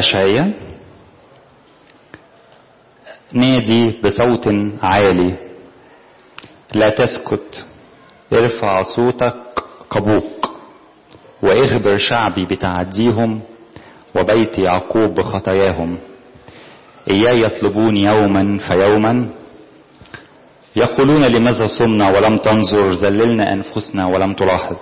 أشعية نادي بصوت عالي لا تسكت ارفع صوتك كبوق واخبر شعبي بتعديهم وبيت يعقوب بخطاياهم إياي يطلبون يوما فيوما يقولون لماذا صمنا ولم تنظر ذللنا أنفسنا ولم تلاحظ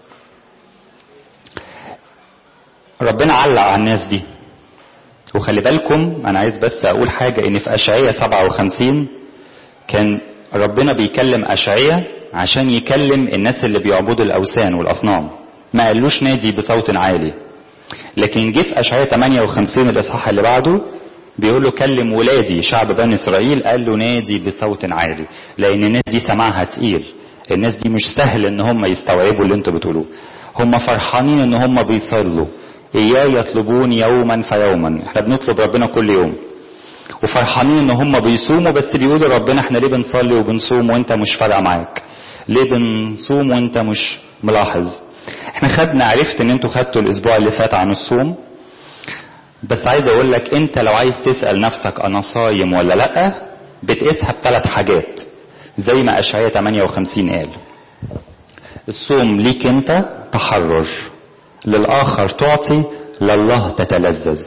ربنا علق على الناس دي وخلي بالكم انا عايز بس اقول حاجة ان في اشعية 57 كان ربنا بيكلم اشعية عشان يكلم الناس اللي بيعبدوا الاوثان والاصنام ما قالوش نادي بصوت عالي لكن جه في اشعية 58 الاصحاح اللي بعده بيقول له كلم ولادي شعب بني اسرائيل قال له نادي بصوت عالي لان الناس دي سماعها تقيل الناس دي مش سهل ان هم يستوعبوا اللي انتوا بتقولوه هم فرحانين ان هم بيصلوا اياه يطلبون يوما فيوما احنا بنطلب ربنا كل يوم وفرحانين ان هم بيصوموا بس بيقولوا ربنا احنا ليه بنصلي وبنصوم وانت مش فارقه معاك ليه بنصوم وانت مش ملاحظ احنا خدنا عرفت ان انتوا خدتوا الاسبوع اللي فات عن الصوم بس عايز اقول لك انت لو عايز تسال نفسك انا صايم ولا لا بتقيسها بثلاث حاجات زي ما اشعياء 58 قال الصوم ليك انت تحرر للآخر تعطي لله تتلذذ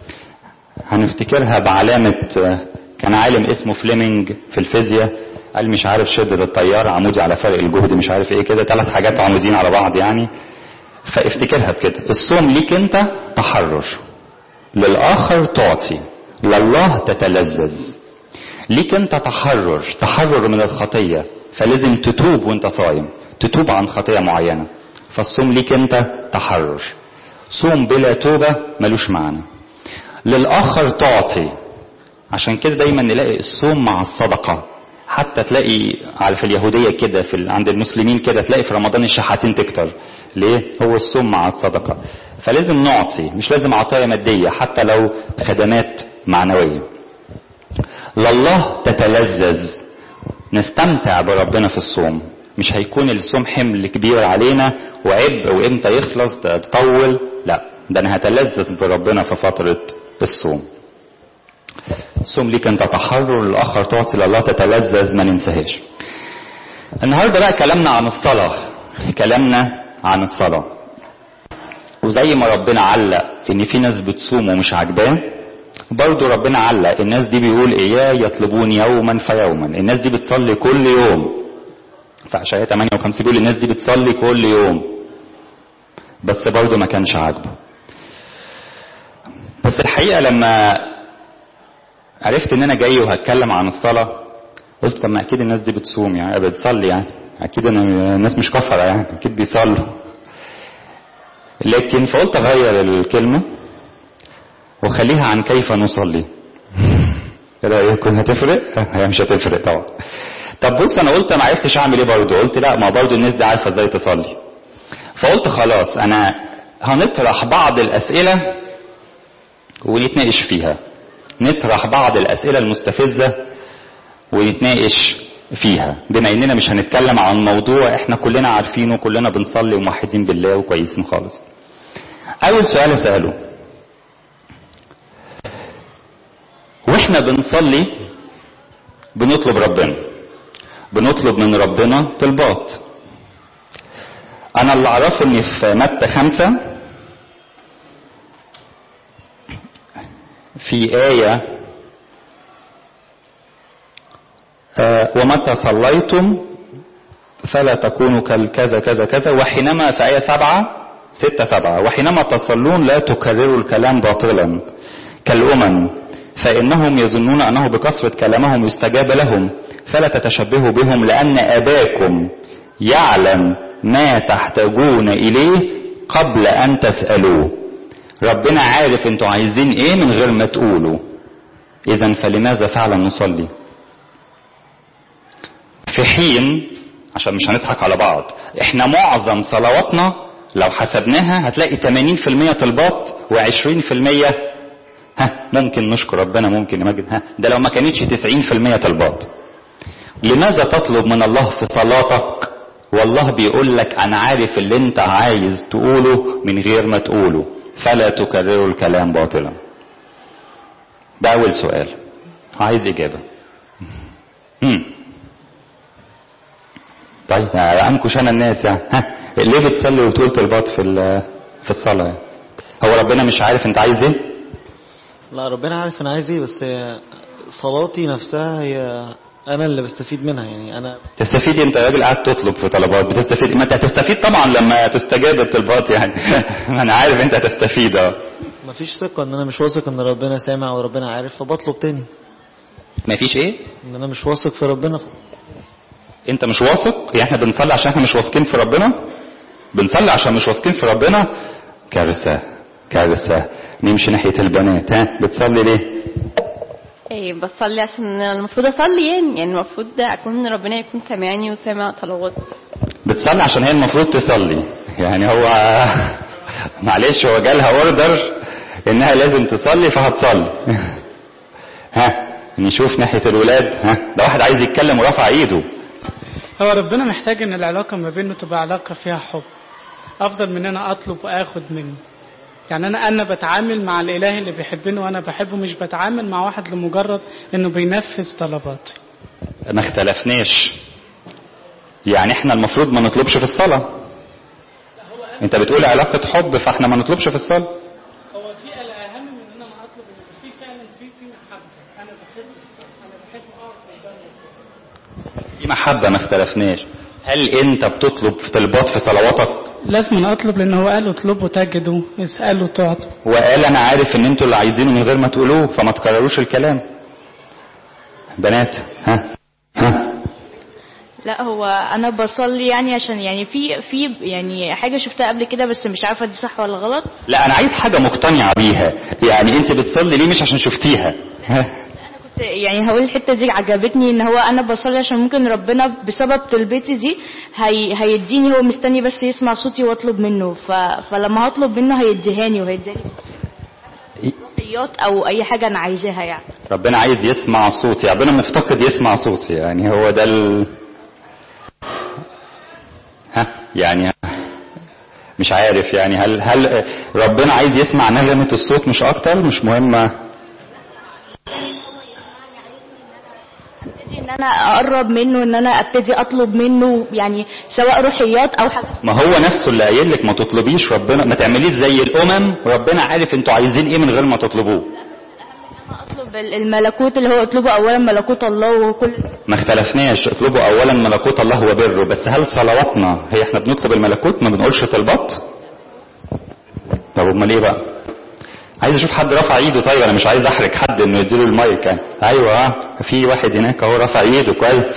هنفتكرها بعلامة كان عالم اسمه فليمنج في الفيزياء قال مش عارف شدة التيار عمودي على فرق الجهد مش عارف ايه كده ثلاث حاجات عمودين على بعض يعني فافتكرها بكده الصوم ليك انت تحرر للآخر تعطي لله تتلذذ ليك انت تحرر تحرر من الخطية فلازم تتوب وانت صايم تتوب عن خطية معينة فالصوم ليك انت تحرر صوم بلا توبة ملوش معنى للآخر تعطي عشان كده دايما نلاقي الصوم مع الصدقة حتى تلاقي على في اليهودية كده في عند المسلمين كده تلاقي في رمضان الشحاتين تكتر ليه هو الصوم مع الصدقة فلازم نعطي مش لازم عطايا مادية حتى لو خدمات معنوية لله تتلذذ نستمتع بربنا في الصوم مش هيكون الصوم حمل كبير علينا وعبء وامتى يخلص تطول لا ده انا هتلذذ بربنا في فترة الصوم الصوم ليك انت تحرر الاخر تعطي لله تتلذذ ما ننساهاش النهارده بقى كلامنا عن الصلاة كلامنا عن الصلاة وزي ما ربنا علق ان في ناس بتصوم ومش عاجباه برضه ربنا علق الناس دي بيقول اياه يطلبون يوما فيوما الناس دي بتصلي كل يوم في اشعياء 58 بيقول الناس دي بتصلي كل يوم بس برضه ما كانش عاجبه بس الحقيقه لما عرفت ان انا جاي وهتكلم عن الصلاه قلت طب ما اكيد الناس دي بتصوم يعني بتصلي يعني اكيد انا الناس مش كفره يعني اكيد بيصلوا لكن فقلت اغير الكلمه وخليها عن كيف نصلي ايه رايكم هتفرق هي مش هتفرق طبعا طب بص انا قلت ما عرفتش اعمل ايه برضه قلت لا ما برضه الناس دي عارفه ازاي تصلي فقلت خلاص انا هنطرح بعض الاسئله ونتناقش فيها نطرح بعض الاسئله المستفزه ونتناقش فيها بما اننا مش هنتكلم عن موضوع احنا كلنا عارفينه كلنا بنصلي وموحدين بالله وكويسين خالص اول سؤال اساله واحنا بنصلي بنطلب ربنا بنطلب من ربنا طلبات انا اللي اعرفه ان في متى خمسة في آية آه ومتى صليتم فلا تكونوا كالكذا كذا كذا وحينما في آية سبعة ستة سبعة وحينما تصلون لا تكرروا الكلام باطلا كالأمم فإنهم يظنون أنه بكثرة كلامهم يستجاب لهم فلا تتشبهوا بهم لأن أباكم يعلم ما تحتاجون إليه قبل أن تسألوه ربنا عارف انتوا عايزين ايه من غير ما تقولوا اذا فلماذا فعلا نصلي في حين عشان مش هنضحك على بعض احنا معظم صلواتنا لو حسبناها هتلاقي 80% طلبات و20% ها ممكن نشكر ربنا ممكن نمجد ها ده لو ما كانتش 90% طلبات لماذا تطلب من الله في صلاتك والله بيقول لك انا عارف اللي انت عايز تقوله من غير ما تقوله فلا تكرروا الكلام باطلا ده اول سؤال عايز اجابه مم. طيب يعني انكش انا الناس يعني ها ليه بتصلي وتقول طلبات في ال- في الصلاه يعني؟ هو ربنا مش عارف انت عايز ايه لا ربنا عارف انا عايز ايه بس هي صلاتي نفسها هي انا اللي بستفيد منها يعني انا تستفيد انت يا راجل قاعد تطلب في طلبات بتستفيد ما انت هتستفيد طبعا لما تستجاب الطلبات يعني ما انا عارف انت هتستفيد اه مفيش ثقة ان انا مش واثق ان ربنا سامع وربنا عارف فبطلب تاني ما فيش ايه ان انا مش واثق في ربنا انت مش واثق يعني احنا بنصلي عشان احنا مش واثقين في ربنا بنصلي عشان مش واثقين في ربنا كارثه كارثه نمشي ناحيه البنات ها بتصلي ليه ايه بصلي عشان المفروض اصلي يعني يعني المفروض اكون ربنا يكون سامعني وسامع طلبات بتصلي عشان هي المفروض تصلي يعني هو معلش هو جالها اوردر انها لازم تصلي فهتصلي ها نشوف ناحيه الولاد ها ده واحد عايز يتكلم ورفع ايده هو ربنا محتاج ان العلاقة ما بينه تبقى علاقة فيها حب افضل من ان انا اطلب واخد منه يعني انا انا بتعامل مع الاله اللي بيحبني وانا بحبه مش بتعامل مع واحد لمجرد انه بينفذ طلباتي ما اختلفناش يعني احنا المفروض ما نطلبش في الصلاه انت بتقول علاقه حب فاحنا ما نطلبش في الصلاه هو في الاهم من ان انا اطلب ان في فعلا في في محبة انا بحب انا بحب اقف قدام دي محبه ما اختلفناش هل انت بتطلب في طلبات في صلواتك لازم اطلب لان هو قال اطلبوا تجدوا اسالوا تعطوا وقال انا عارف ان انتوا اللي عايزينه من غير ما تقولوه فما تكرروش الكلام بنات ها ها لا هو انا بصلي يعني عشان يعني في في يعني حاجه شفتها قبل كده بس مش عارفه دي صح ولا غلط لا انا عايز حاجه مقتنعه بيها يعني انت بتصلي ليه مش عشان شفتيها ها كنت يعني هقول الحته دي عجبتني ان هو انا بصلي عشان ممكن ربنا بسبب طلبتي دي هي هيديني هو مستني بس يسمع صوتي واطلب منه ف فلما هطلب منه هيديهاني وهيديني روحيات او اي حاجه انا عايزاها يعني ربنا عايز يسمع صوتي ربنا مفتقد يسمع صوتي يعني هو ده ال... ها يعني مش عارف يعني هل هل ربنا عايز يسمع نغمة الصوت مش أكتر مش مهمة ابتدي ان انا اقرب منه ان انا ابتدي اطلب منه يعني سواء روحيات او حاجات ما هو نفسه اللي قايل لك ما تطلبيش ربنا ما تعمليش زي الأمم ربنا عارف انتوا عايزين ايه من غير ما تطلبوه اطلب الملكوت اللي هو اطلبه اولا ملكوت الله وكل ما اختلفناش اطلبوا اولا ملكوت الله وبره بس هل صلواتنا هي احنا بنطلب الملكوت ما بنقولش طلبات طب امال ايه بقى عايز اشوف حد رفع ايده طيب انا مش عايز احرج حد انه يديله المايك يعني ايوه اه في واحد هناك اهو رفع ايده كويس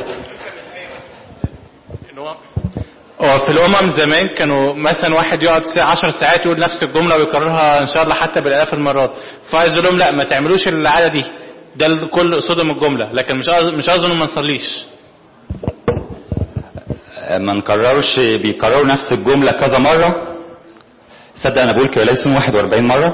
هو في الامم زمان كانوا مثلا واحد يقعد ساعة 10 ساعات يقول نفس الجمله ويكررها ان شاء الله حتى بالالاف المرات فعايز اقول لهم لا ما تعملوش العاده دي ده الكل قصدهم الجمله لكن مش قصد- مش قصدي انه ما نصليش ما نكررش بيكرروا نفس الجمله كذا مره صدق انا بقول كده لازم 41 مره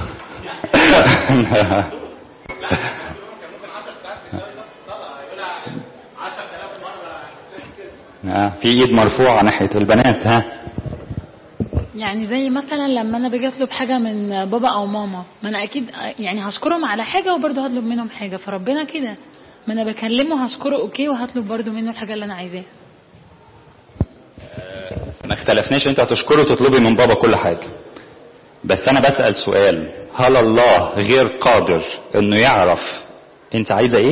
آه، في ايد مرفوعه ناحيه البنات ها يعني زي مثلا لما انا باجي اطلب حاجه من بابا او ماما ما انا اكيد يعني هشكرهم على حاجه وبرضه هطلب منهم حاجه فربنا كده ما انا بكلمه هشكره اوكي وهطلب برضه منه الحاجه اللي انا عايزاها ما اختلفناش انت هتشكره وتطلبي من بابا كل حاجه بس انا بسال سؤال هل الله غير قادر انه يعرف انت عايزه ايه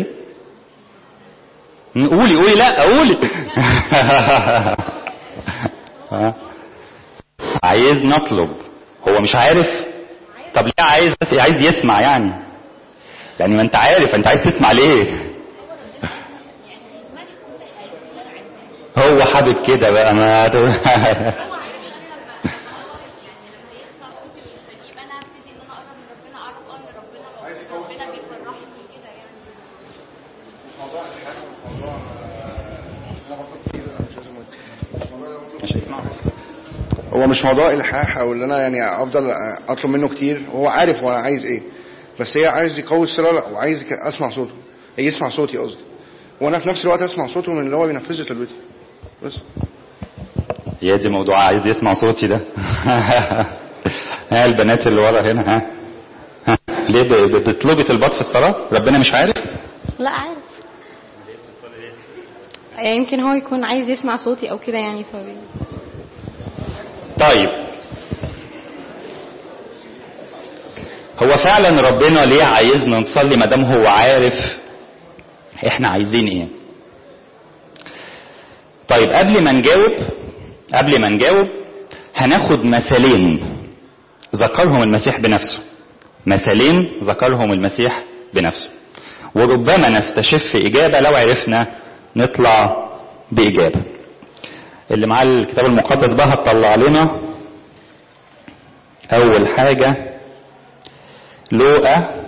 قولي قولي لا قولي ها؟ عايز نطلب هو مش عارف طب ليه عايز بس عايز يسمع يعني يعني ما انت عارف انت عايز تسمع ليه هو حابب كده بقى ما هو مش موضوع الحاح او ان انا يعني افضل اطلب منه كتير هو عارف هو عايز ايه بس هي عايز يقوي الصله وعايز يك- اسمع صوته يسمع صوتي قصدي وانا في نفس الوقت اسمع صوته من اللي هو بينفذ لي طلبتي بس يا دي موضوع عايز يسمع صوتي ده ها البنات اللي ورا هنا ها ها ليه ب- ب- بتطلبي طلبات في الصلاة ربنا مش عارف لا عارف يمكن هو يكون عايز يسمع صوتي او كده يعني ف طيب هو فعلا ربنا ليه عايزنا نصلي ما دام هو عارف احنا عايزين ايه طيب قبل ما نجاوب قبل ما نجاوب هناخد مثالين ذكرهم المسيح بنفسه مثالين ذكرهم المسيح بنفسه وربما نستشف إجابة لو عرفنا نطلع بإجابة اللي معاه الكتاب المقدس بقى هتطلع لنا أول حاجة لوقا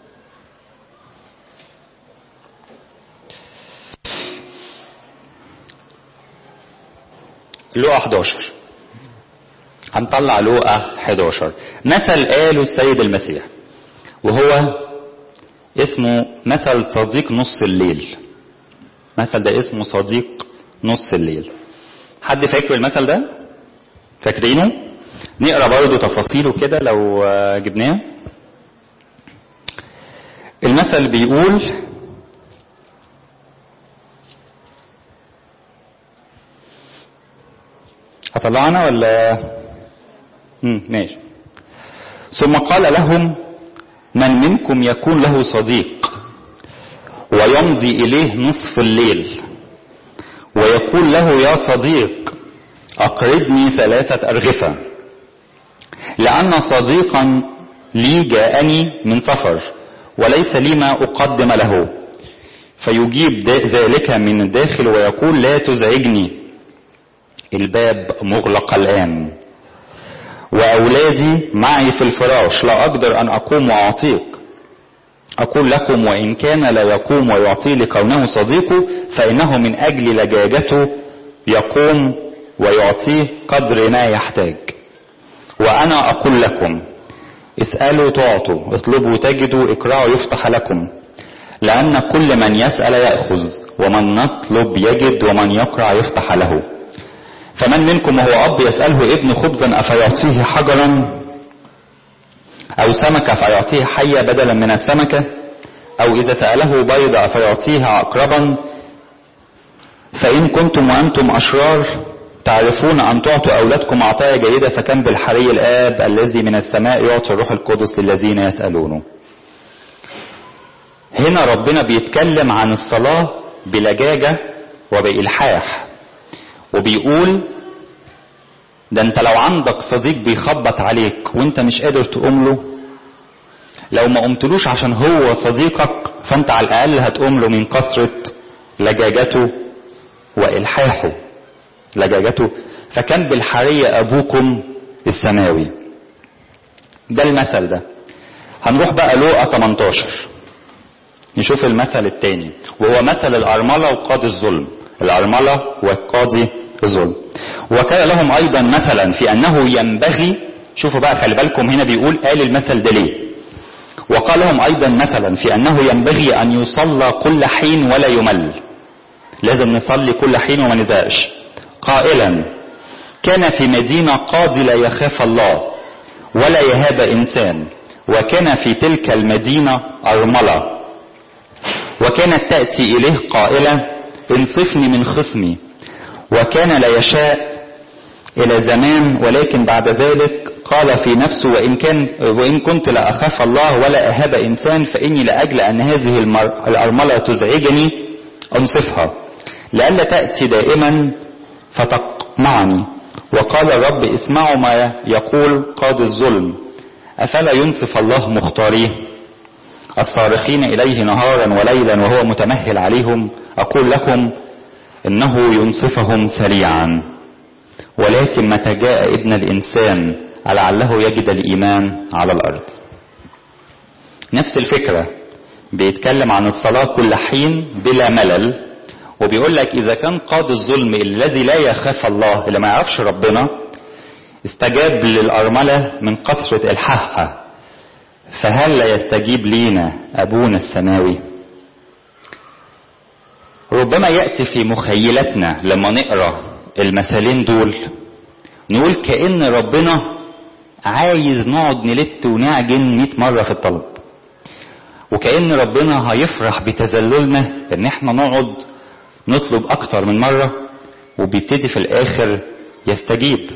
لوقا 11 هنطلع لوقا 11 مثل قاله السيد المسيح وهو اسمه مثل صديق نص الليل مثل ده اسمه صديق نص الليل حد فاكر المثل ده فاكرينه نقرا برضه تفاصيله كده لو آه، جبناه المثل بيقول هطلعنا ولا مم، ماشي ثم قال لهم من منكم يكون له صديق ويمضي إليه نصف الليل ويقول له يا صديق أقرضني ثلاثة أرغفة لأن صديقا لي جاءني من سفر وليس لي ما أقدم له فيجيب دا- ذلك من الداخل ويقول لا تزعجني الباب مغلق الآن وأولادي معي في الفراش لا أقدر أن أقوم وأعطيك أقول لكم وإن كان لا يقوم ويعطي لكونه صديقه فإنه من أجل لجاجته يقوم ويعطيه قدر ما يحتاج وأنا أقول لكم اسألوا تعطوا اطلبوا تجدوا اقرأوا يفتح لكم لأن كل من يسأل يأخذ ومن نطلب يجد ومن يقرأ يفتح له فمن منكم وهو أب يسأله ابن خبزا أفيعطيه حجرا أو سمكة فيعطيه حية بدلا من السمكة أو إذا سأله بيض أفيعطيه عقربا فإن كنتم وأنتم أشرار تعرفون أن تعطوا أولادكم عطايا جيدة فكم بالحري الآب الذي من السماء يعطي الروح القدس للذين يسألونه هنا ربنا بيتكلم عن الصلاة بلجاجة وبإلحاح وبيقول ده انت لو عندك صديق بيخبط عليك وانت مش قادر تقوم له لو ما قمتلوش عشان هو صديقك فانت على الاقل هتقوم له من كثرة لجاجته والحاحه لجاجته فكان بالحرية ابوكم السماوي ده المثل ده هنروح بقى لوقا 18 نشوف المثل التاني وهو مثل الأرملة وقاضي الظلم الأرملة وقاضي الظلم وكان لهم أيضا مثلا في أنه ينبغي شوفوا بقى خلي بالكم هنا بيقول قال المثل ده ليه وقال لهم أيضا مثلا في أنه ينبغي أن يصلى كل حين ولا يمل لازم نصلي كل حين وما نزهقش قائلا كان في مدينة قاضي لا يخاف الله ولا يهاب إنسان وكان في تلك المدينة أرملة وكانت تأتي إليه قائلة انصفني من خصمي وكان لا يشاء إلى زمان ولكن بعد ذلك قال في نفسه وإن, كان وإن كنت لا أخاف الله ولا أهاب إنسان فإني لأجل أن هذه المر- الأرملة تزعجني أنصفها لئلا تأتي دائما فتقمعني وقال الرب اسمعوا ما يقول قاضي الظلم أفلا ينصف الله مختاريه الصارخين إليه نهارا وليلا وهو متمهل عليهم أقول لكم إنه ينصفهم سريعا ولكن متى جاء ابن الإنسان لعله يجد الإيمان على الأرض نفس الفكرة بيتكلم عن الصلاة كل حين بلا ملل وبيقول لك إذا كان قاضي الظلم الذي لا يخاف الله اللي ما يعرفش ربنا استجاب للأرملة من قصرة الحافة فهل لا يستجيب لينا أبونا السماوي ربما يأتي في مخيلتنا لما نقرأ المثالين دول نقول كأن ربنا عايز نقعد نلت ونعجن 100 مرة في الطلب وكأن ربنا هيفرح بتذللنا ان احنا نقعد نطلب اكتر من مرة وبيبتدي في الاخر يستجيب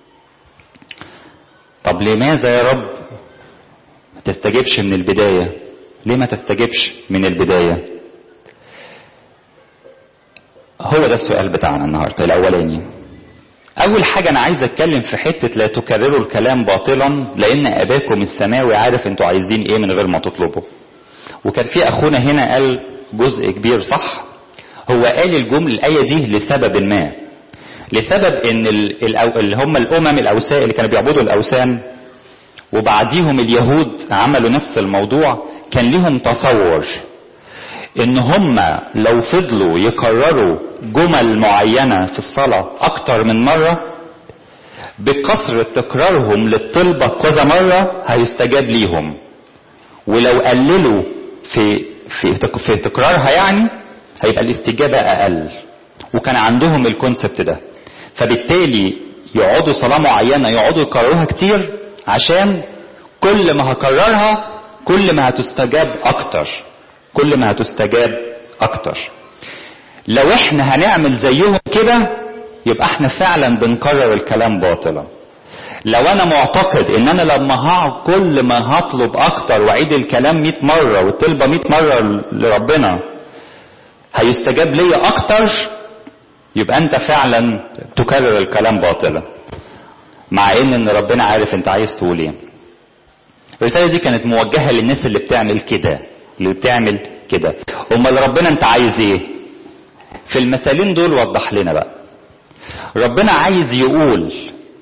طب لماذا يا رب ما تستجيبش من البداية ليه ما تستجيبش من البداية هو ده السؤال بتاعنا النهاردة الاولاني اول حاجة انا عايز اتكلم في حتة لا تكرروا الكلام باطلا لان اباكم السماوي عارف انتوا عايزين ايه من غير ما تطلبوا وكان في اخونا هنا قال جزء كبير صح هو قال الجملة الآية دي لسبب ما لسبب ان ال- الأو- اللي هم الامم الاوثان اللي كانوا بيعبدوا الاوثان وبعديهم اليهود عملوا نفس الموضوع كان لهم تصور ان هم لو فضلوا يكرروا جمل معينة في الصلاة اكتر من مرة بكثرة تكرارهم للطلبة كذا مرة هيستجاب ليهم ولو قللوا في في تك- في تكرارها يعني هيبقى الاستجابة اقل وكان عندهم الكونسبت ده فبالتالي يقعدوا صلاة معينة يقعدوا يكرروها كتير عشان كل ما هكررها كل ما هتستجاب اكتر كل ما هتستجاب اكتر لو احنا هنعمل زيهم كده يبقى احنا فعلا بنكرر الكلام باطلا لو انا معتقد ان انا لما هقعد كل ما هطلب اكتر واعيد الكلام 100 مره والطلبه 100 مره لربنا هيستجاب ليا اكتر يبقى انت فعلا تكرر الكلام باطلا مع ان ان ربنا عارف انت عايز تقول ايه الرساله دي كانت موجهه للناس اللي بتعمل كده اللي بتعمل كده امال ربنا انت عايز ايه في المثالين دول وضح لنا بقى ربنا عايز يقول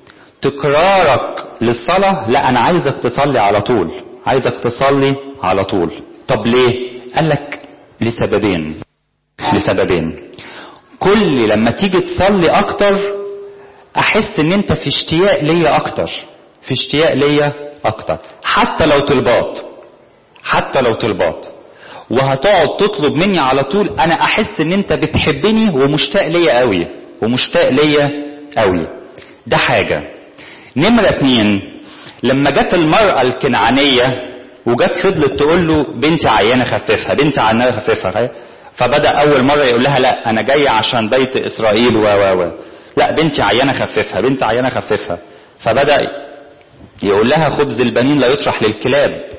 تكرارك للصلاة لا أنا عايزك تصلي على طول عايزك تصلي على طول طب ليه قال لك لسببين لسببين كل لما تيجي تصلي أكتر أحس إن أنت في اشتياق ليا أكتر في اشتياق ليا أكتر حتى لو طلبات حتى لو طلبات وهتقعد تطلب مني على طول انا احس ان انت بتحبني ومشتاق ليا قوي ومشتاق ليا قوي ده حاجة نمرة اتنين لما جت المرأة الكنعانية وجت فضلت تقول له بنتي عيانة خففها بنتي عيانة خففها فبدأ أول مرة يقول لها لا أنا جاي عشان بيت إسرائيل و و و لا بنتي عيانة خففها بنتي عيانة خففها فبدأ يقول لها خبز البنين لا يطرح للكلاب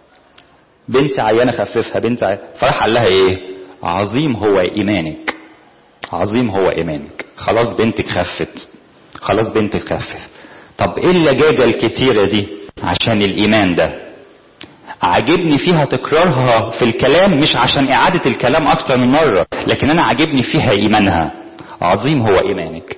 بنتي عيانة خففها بنتي عيانة فراح قال لها ايه عظيم هو ايمانك عظيم هو ايمانك خلاص بنتك خفت خلاص بنتك خفف طب ايه اللجاجة الكتيرة دي عشان الايمان ده عاجبني فيها تكرارها في الكلام مش عشان اعادة الكلام اكتر من مرة لكن انا عاجبني فيها ايمانها عظيم هو ايمانك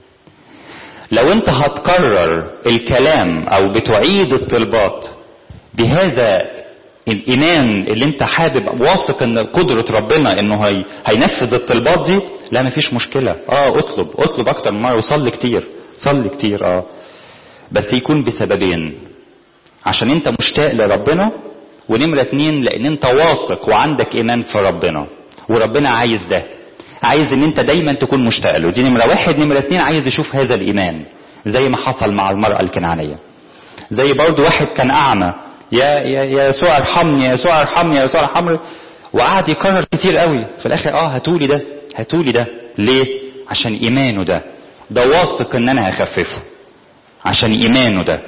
لو انت هتكرر الكلام او بتعيد الطلبات بهذا الايمان اللي انت حابب واثق ان قدرة ربنا انه هي هينفذ الطلبات دي لا مفيش مشكلة اه اطلب اطلب اكتر من مرة وصلي كتير صلي كتير اه بس يكون بسببين عشان انت مشتاق لربنا ونمرة اتنين لان انت واثق وعندك ايمان في ربنا وربنا عايز ده عايز ان انت دايما تكون مشتاق له دي نمرة واحد نمرة اتنين عايز يشوف هذا الايمان زي ما حصل مع المرأة الكنعانية زي برضو واحد كان اعمى يا يا يا يسوع ارحمني يا يسوع ارحمني يا يسوع ارحمني وقعد يكرر كتير قوي في الاخر اه هاتولي ده هاتولي ده ليه عشان ايمانه ده ده واثق ان انا هخففه عشان ايمانه ده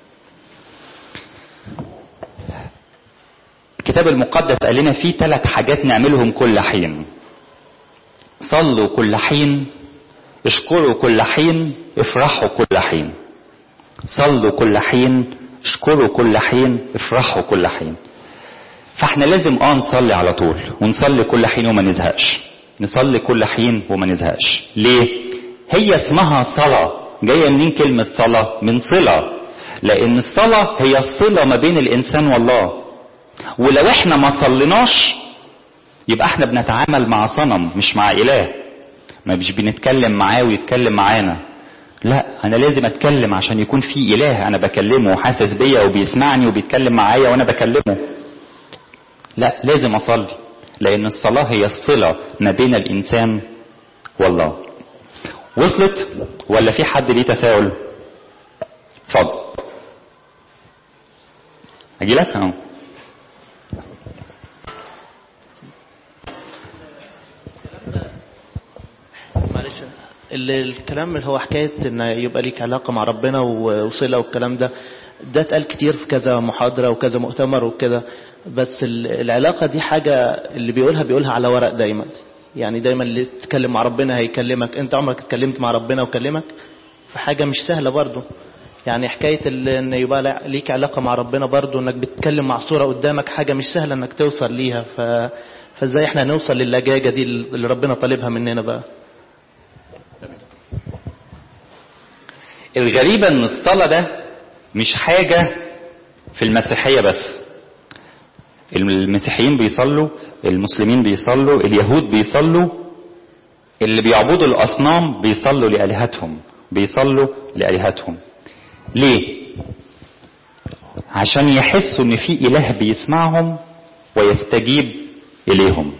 الكتاب المقدس قال لنا في ثلاث حاجات نعملهم كل حين صلوا كل حين اشكروا كل حين افرحوا كل حين صلوا كل حين اشكروا كل حين افرحوا كل حين فاحنا لازم اه نصلي على طول ونصلي كل حين وما نزهقش نصلي كل حين وما نزهقش ليه هي اسمها صلاة جاية منين كلمة صلاة من صلة لان الصلاة هي الصلة ما بين الانسان والله ولو احنا ما صليناش يبقى احنا بنتعامل مع صنم مش مع اله ما مش بنتكلم معاه ويتكلم معانا لا انا لازم اتكلم عشان يكون في اله انا بكلمه وحاسس بيا وبيسمعني وبيتكلم معايا وانا بكلمه لا لازم اصلي لان الصلاة هي الصلة ما بين الانسان والله وصلت ولا في حد ليه تساؤل اتفضل اجي لك اهو ال- الكلام اللي هو حكاية ان يبقى ليك علاقة مع ربنا و- وصلة والكلام ده ده اتقال كتير في كذا محاضرة وكذا مؤتمر وكده بس ال- العلاقة دي حاجة اللي بيقولها بيقولها على ورق دايما يعني دايما اللي تتكلم مع ربنا هيكلمك انت عمرك اتكلمت مع ربنا وكلمك فحاجة مش سهلة برضو يعني حكاية ال- ان يبقى لا- ليك علاقة مع ربنا برضو انك بتتكلم مع صورة قدامك حاجة مش سهلة انك توصل ليها ف... فازاي احنا هنوصل للجاجة دي اللي ربنا طالبها مننا بقى الغريبة ان الصلاة ده مش حاجة في المسيحية بس المسيحيين بيصلوا المسلمين بيصلوا اليهود بيصلوا اللي بيعبدوا الأصنام بيصلوا لآلهتهم بيصلوا لآلهتهم ليه؟ عشان يحسوا ان في إله بيسمعهم ويستجيب إليهم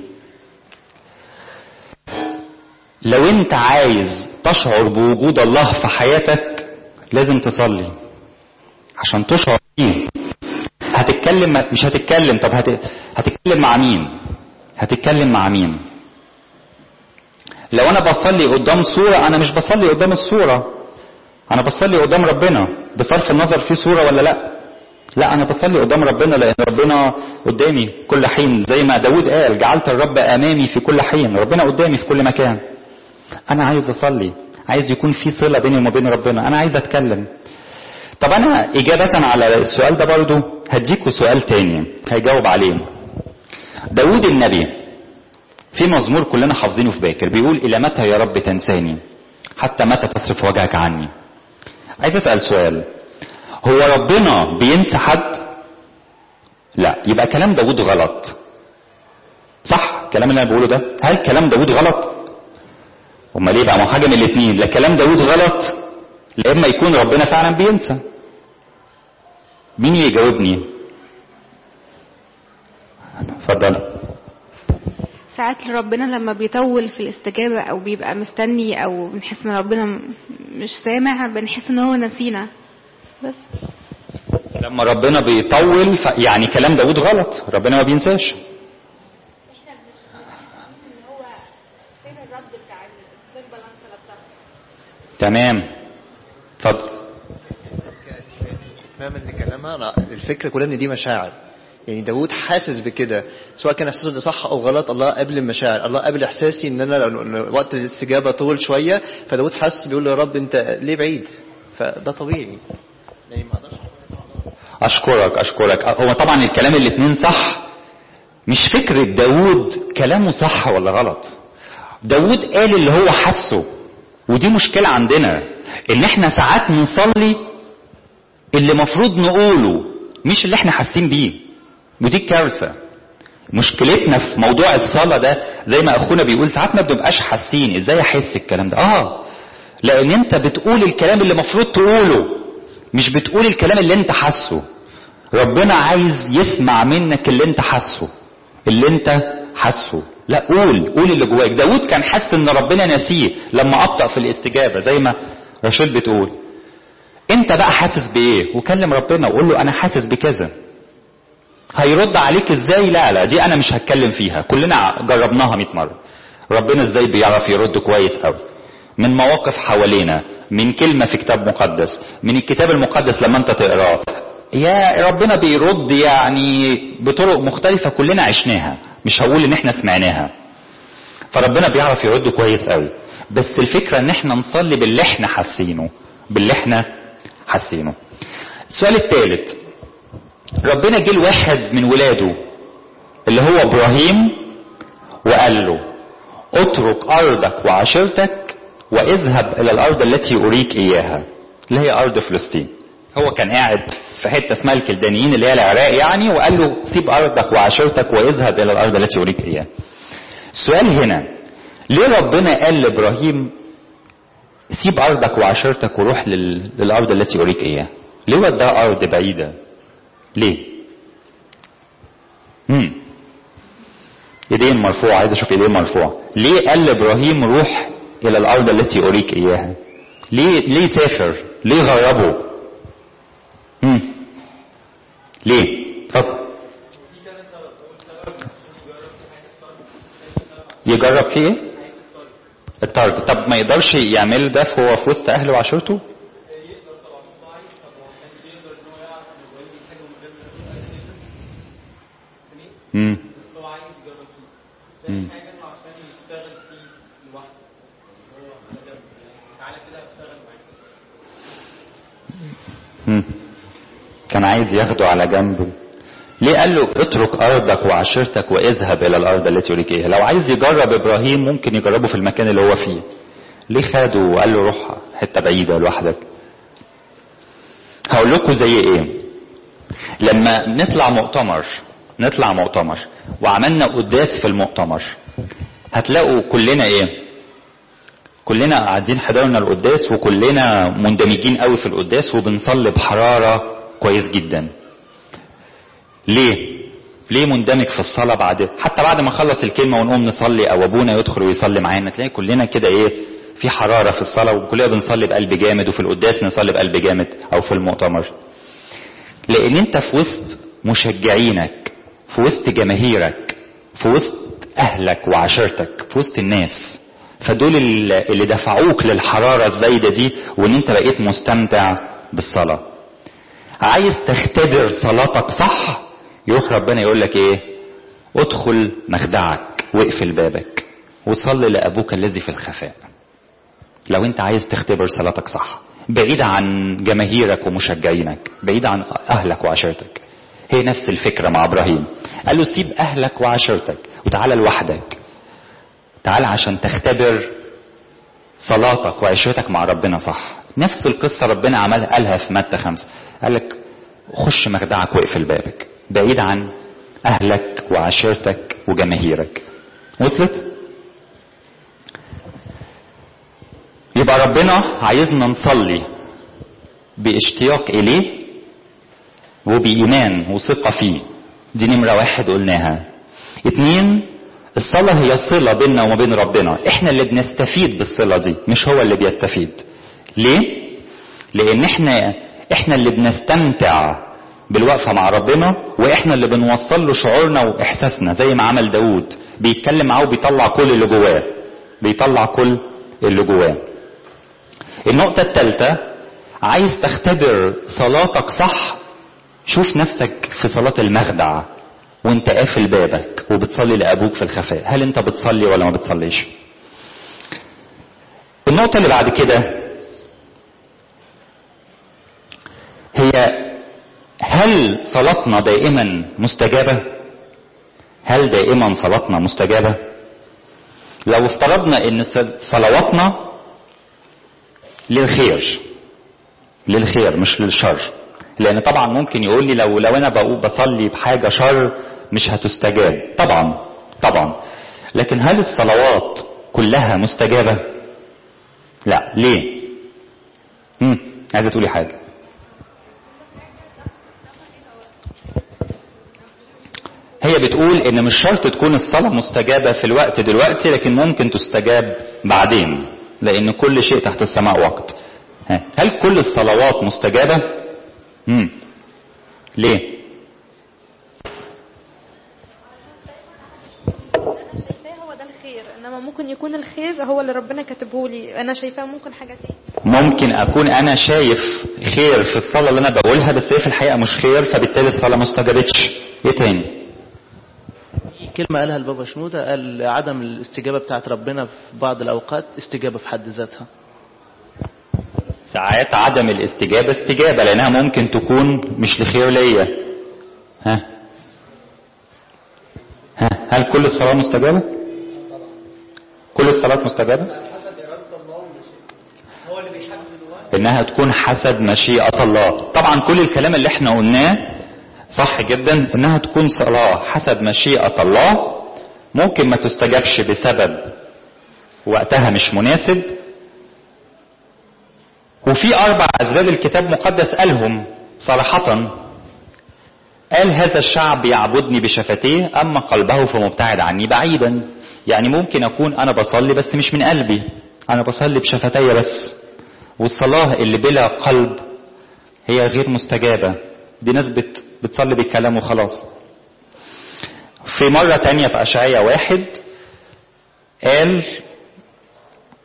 لو انت عايز تشعر بوجود الله في حياتك لازم تصلي عشان تشعر بيه هتتكلم مش هتتكلم طب هت... هتتكلم مع مين هتتكلم مع مين لو انا بصلي قدام صورة انا مش بصلي قدام الصورة انا بصلي قدام ربنا بصرف النظر في صورة ولا لا لا انا بصلي قدام ربنا لان ربنا قدامي كل حين زي ما داود قال جعلت الرب امامي في كل حين ربنا قدامي في كل مكان انا عايز اصلي عايز يكون في صلة بيني وما بين ربنا انا عايز اتكلم طب انا اجابة على السؤال ده برضو هديكوا سؤال تاني هيجاوب عليه داود النبي في مزمور كلنا حافظينه في باكر بيقول الى متى يا رب تنساني حتى متى تصرف وجهك عني عايز اسأل سؤال هو ربنا بينسى حد لا يبقى كلام داود غلط صح الكلام اللي انا بقوله ده هل كلام داود غلط امال ايه بقى ما هو حاجه من الاثنين لا كلام داود غلط لا اما يكون ربنا فعلا بينسى مين اللي يجاوبني اتفضل ساعات ربنا لما بيطول في الاستجابة أو بيبقى مستني أو بنحس إن ربنا م- مش سامع بنحس إن هو نسينا بس لما ربنا بيطول ف... يعني كلام داود غلط ربنا ما بينساش تمام اتفضل فاهم ان كلامها لا الفكره كلها ان دي مشاعر يعني داود حاسس بكده سواء كان احساسه ده صح او غلط الله قبل المشاعر الله قبل احساسي ان انا لو لو وقت الاستجابه طول شويه فداود حاسس بيقول له يا رب انت ليه بعيد فده طبيعي يعني ما اقدرش اشكرك اشكرك هو طبعا الكلام الاتنين صح مش فكرة داود كلامه صح ولا غلط داود قال اللي هو حسه ودي مشكلة عندنا ان احنا ساعات نصلي اللي مفروض نقوله مش اللي احنا حاسين بيه ودي الكارثة مشكلتنا في موضوع الصلاة ده زي ما اخونا بيقول ساعات ما بنبقاش حاسين ازاي احس الكلام ده اه لان انت بتقول الكلام اللي مفروض تقوله مش بتقول الكلام اللي انت حاسه ربنا عايز يسمع منك اللي انت حاسه اللي انت حاسه لا قول قول اللي جواك داود كان حاسس ان ربنا نسيه لما ابطأ في الاستجابة زي ما رشيد بتقول انت بقى حاسس بايه وكلم ربنا وقول له انا حاسس بكذا هيرد عليك ازاي لا لا دي انا مش هتكلم فيها كلنا جربناها 100 مرة ربنا ازاي بيعرف يرد كويس قوي من مواقف حوالينا من كلمة في كتاب مقدس من الكتاب المقدس لما انت تقراه يا ربنا بيرد يعني بطرق مختلفة كلنا عشناها مش هقول ان احنا سمعناها فربنا بيعرف يرد كويس قوي بس الفكرة ان احنا نصلي باللي احنا حاسينه باللي احنا حاسينه السؤال الثالث ربنا جه لواحد من ولاده اللي هو ابراهيم وقال له اترك ارضك وعشيرتك واذهب الى الارض التي اريك اياها اللي هي ارض فلسطين هو كان قاعد في حته اسمها الكلدانيين اللي هي العراق يعني وقال له سيب ارضك وعشيرتك واذهب الى الارض التي اريك اياها السؤال هنا ليه ربنا قال لابراهيم سيب ارضك وعشيرتك وروح لل... للارض التي اريك اياها ليه وداه ارض بعيده ليه امم ايدين مرفوعه عايز اشوف ايدين مرفوعه ليه قال لابراهيم روح الى الارض التي اريك اياها ليه ليه سافر ليه غربه امم ليه اتفضل يجرب في ايه التارجت طب ما يقدرش يعمل ده هو في وسط اهله وعشيرته امم امم مم. كان عايز ياخده على جنبه ليه قال له اترك ارضك وعشيرتك واذهب الى الارض التي اريك اياها لو عايز يجرب ابراهيم ممكن يجربه في المكان اللي هو فيه ليه خده وقال له روح حته بعيده لوحدك هقول لكم زي ايه لما نطلع مؤتمر نطلع مؤتمر وعملنا قداس في المؤتمر هتلاقوا كلنا ايه كلنا قاعدين حضرنا القداس وكلنا مندمجين قوي في القداس وبنصلي بحراره كويس جدا ليه ليه مندمج في الصلاة بعد حتى بعد ما خلص الكلمة ونقوم نصلي أو أبونا يدخل ويصلي معانا تلاقي كلنا كده إيه في حرارة في الصلاة وكلنا بنصلي بقلب جامد وفي القداس نصلي بقلب جامد أو في المؤتمر لأن أنت في وسط مشجعينك في وسط جماهيرك في وسط أهلك وعشيرتك في وسط الناس فدول اللي دفعوك للحرارة الزايدة دي وان انت بقيت مستمتع بالصلاة عايز تختبر صلاتك صح يروح ربنا يقول لك ايه ادخل مخدعك واقفل بابك وصلي لابوك الذي في الخفاء لو انت عايز تختبر صلاتك صح بعيد عن جماهيرك ومشجعينك بعيد عن اهلك وعشيرتك هي نفس الفكرة مع ابراهيم قال له سيب اهلك وعشيرتك وتعالى لوحدك تعال عشان تختبر صلاتك وعشرتك مع ربنا صح نفس القصة ربنا عملها قالها في متى خمسة قال لك خش مخدعك واقفل بابك بعيد عن أهلك وعشيرتك وجماهيرك وصلت؟ يبقى ربنا عايزنا نصلي باشتياق إليه وبإيمان وثقة فيه دي نمرة واحد قلناها اتنين الصلاة هي صلة بيننا وما بين ربنا احنا اللي بنستفيد بالصلة دي مش هو اللي بيستفيد ليه لان احنا احنا اللي بنستمتع بالوقفة مع ربنا واحنا اللي بنوصل له شعورنا واحساسنا زي ما عمل داود بيتكلم معاه وبيطلع كل اللي جواه بيطلع كل اللي جواه النقطة الثالثة عايز تختبر صلاتك صح شوف نفسك في صلاة المخدع وانت قافل بابك وبتصلي لابوك في الخفاء هل انت بتصلي ولا ما بتصليش النقطه اللي بعد كده هي هل صلاتنا دائما مستجابه هل دائما صلاتنا مستجابه لو افترضنا ان صلواتنا للخير للخير مش للشر لان طبعا ممكن يقول لي لو لو انا بقول بصلي بحاجه شر مش هتستجاب طبعا طبعا لكن هل الصلوات كلها مستجابه لا ليه امم عايزه تقولي حاجه هي بتقول ان مش شرط تكون الصلاه مستجابه في الوقت دلوقتي لكن ممكن تستجاب بعدين لان كل شيء تحت السماء وقت هل كل الصلوات مستجابه امم ليه هو ده الخير انما ممكن يكون الخير هو اللي ربنا كاتبه لي انا شايفاه ممكن حاجه تاني ممكن اكون انا شايف خير في الصلاه اللي انا بقولها بس هي في الحقيقه مش خير فبالتالي الصلاه ما استجابتش ايه تاني كلمة قالها البابا شنودة قال عدم الاستجابة بتاعت ربنا في بعض الأوقات استجابة في حد ذاتها ساعات عدم الاستجابة استجابة لأنها ممكن تكون مش لخير ليا ها ها هل كل الصلاة مستجابة؟ كل الصلاة مستجابة؟ إنها تكون حسب مشيئة الله طبعا كل الكلام اللي احنا قلناه صح جدا إنها تكون صلاة حسب مشيئة الله ممكن ما تستجابش بسبب وقتها مش مناسب وفي أربع أسباب الكتاب المقدس قالهم صراحة قال هذا الشعب يعبدني بشفتيه أما قلبه فمبتعد عني بعيدا يعني ممكن أكون أنا بصلي بس مش من قلبي أنا بصلي بشفتي بس والصلاة اللي بلا قلب هي غير مستجابة دي ناس بت بتصلي بالكلام وخلاص في مرة تانية في أشعية واحد قال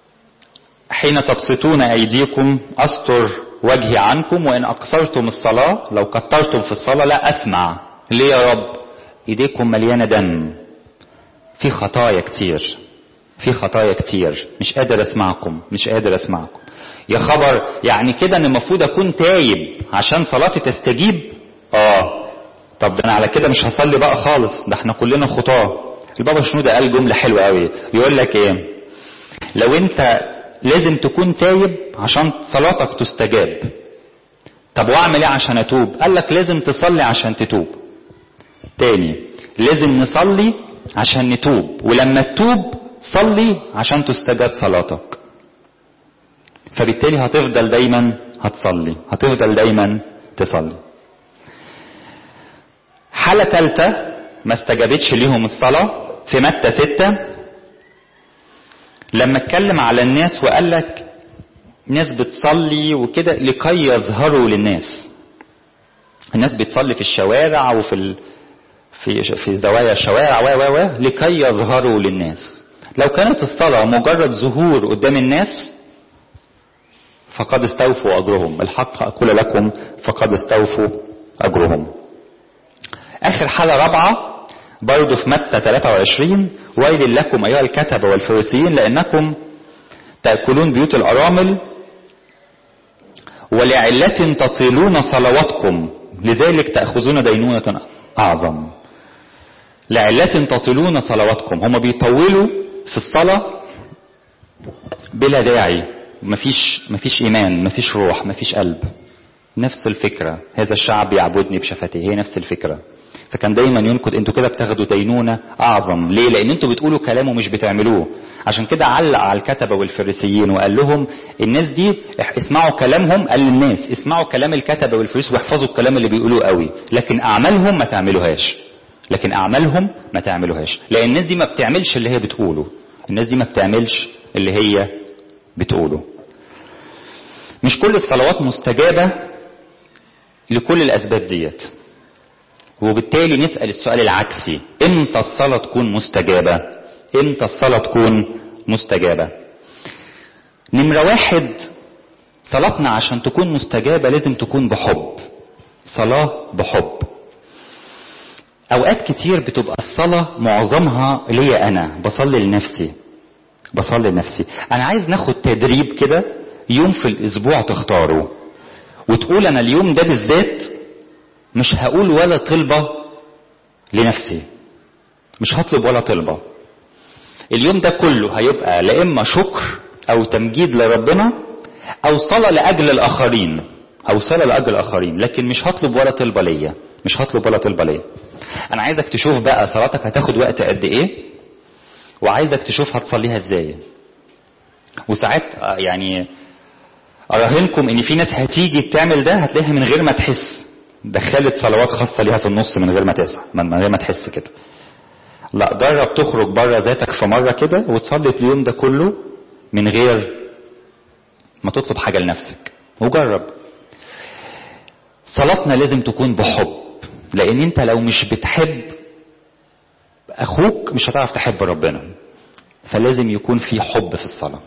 حين تبسطون أيديكم أستر وجهي عنكم وإن أقصرتم الصلاة لو كترتم في الصلاة لا أسمع ليه يا رب إيديكم مليانة دم في خطايا كتير في خطايا كتير مش قادر أسمعكم مش قادر أسمعكم يا خبر يعني كده ان المفروض اكون تايب عشان صلاتي تستجيب اه طب ده انا على كده مش هصلي بقى خالص ده احنا كلنا خطاه البابا شنودة قال جملة حلوة قوي يقول لك ايه لو انت لازم تكون تايب عشان صلاتك تستجاب طب واعمل ايه عشان اتوب قال لك لازم تصلي عشان تتوب تاني لازم نصلي عشان نتوب ولما تتوب صلي عشان تستجاب صلاتك فبالتالي هتفضل دايما هتصلي هتفضل دايما تصلي حالة ثالثة ما استجابتش ليهم الصلاة في متى ستة لما اتكلم على الناس وقال لك ناس بتصلي وكده لكي يظهروا للناس الناس بتصلي في الشوارع وفي ال... في في زوايا الشوارع و و و لكي يظهروا للناس لو كانت الصلاة مجرد ظهور قدام الناس فقد استوفوا أجرهم الحق أقول لكم فقد استوفوا أجرهم آخر حالة رابعة برضه في متى 23 ويل لكم أيها الكتبة والفريسيين لأنكم تأكلون بيوت الأرامل ولعلة تطيلون صلواتكم لذلك تأخذون دينونة أعظم لعلة تطيلون صلواتكم هم بيطولوا في الصلاة بلا داعي مفيش مفيش إيمان مفيش روح مفيش قلب نفس الفكرة هذا الشعب يعبدني بشفتيه هي نفس الفكرة فكان دايما ينكد انتوا كده بتاخدوا دينونة اعظم ليه لان انتوا بتقولوا كلام ومش بتعملوه عشان كده علق على الكتبة والفريسيين وقال لهم الناس دي اسمعوا كلامهم قال للناس اسمعوا كلام الكتبة والفريس واحفظوا الكلام اللي بيقولوه قوي لكن اعمالهم ما تعملوهاش لكن اعمالهم ما تعملوهاش لان الناس دي ما بتعملش اللي هي بتقوله الناس دي ما بتعملش اللي هي بتقوله مش كل الصلوات مستجابة لكل الاسباب ديت وبالتالي نسأل السؤال العكسي امتى الصلاة تكون مستجابة امتى الصلاة تكون مستجابة نمرة واحد صلاتنا عشان تكون مستجابة لازم تكون بحب صلاة بحب اوقات كتير بتبقى الصلاة معظمها ليا انا بصلي لنفسي بصلي لنفسي انا عايز ناخد تدريب كده يوم في الاسبوع تختاره وتقول انا اليوم ده بالذات مش هقول ولا طلبة لنفسي مش هطلب ولا طلبة اليوم ده كله هيبقى لا إما شكر أو تمجيد لربنا أو صلاة لأجل الآخرين أو صلاة لأجل الآخرين لكن مش هطلب ولا طلبة ليا مش هطلب ولا طلبة ليا أنا عايزك تشوف بقى صلاتك هتاخد وقت قد إيه وعايزك تشوف هتصليها إزاي وساعات يعني أراهنكم إن في ناس هتيجي تعمل ده هتلاقيها من غير ما تحس دخلت صلوات خاصة ليها في النص من غير ما تسعى من غير ما تحس كده لا جرب تخرج بره ذاتك في مرة كده وتصلي اليوم ده كله من غير ما تطلب حاجة لنفسك وجرب صلاتنا لازم تكون بحب لان انت لو مش بتحب اخوك مش هتعرف تحب ربنا فلازم يكون في حب في الصلاة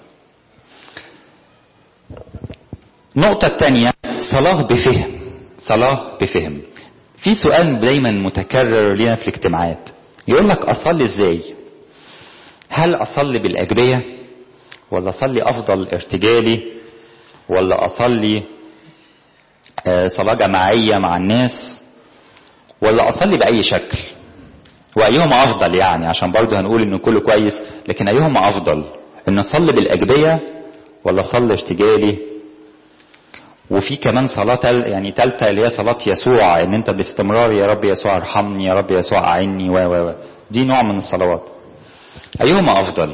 النقطة الثانية صلاة بفهم صلاة بفهم في سؤال دايما متكرر لنا في الاجتماعات يقول لك اصلي ازاي هل اصلي بالاجبية ولا اصلي افضل ارتجالي ولا اصلي صلاة جماعية مع الناس ولا اصلي باي شكل وايهما افضل يعني عشان برضه هنقول ان كله كويس لكن ايهما افضل ان اصلي بالاجبية ولا اصلي ارتجالي وفي كمان صلاة يعني تالتة اللي هي صلاة يسوع ان انت باستمرار يا رب يسوع ارحمني يا رب يسوع اعني و و دي نوع من الصلوات ايهما افضل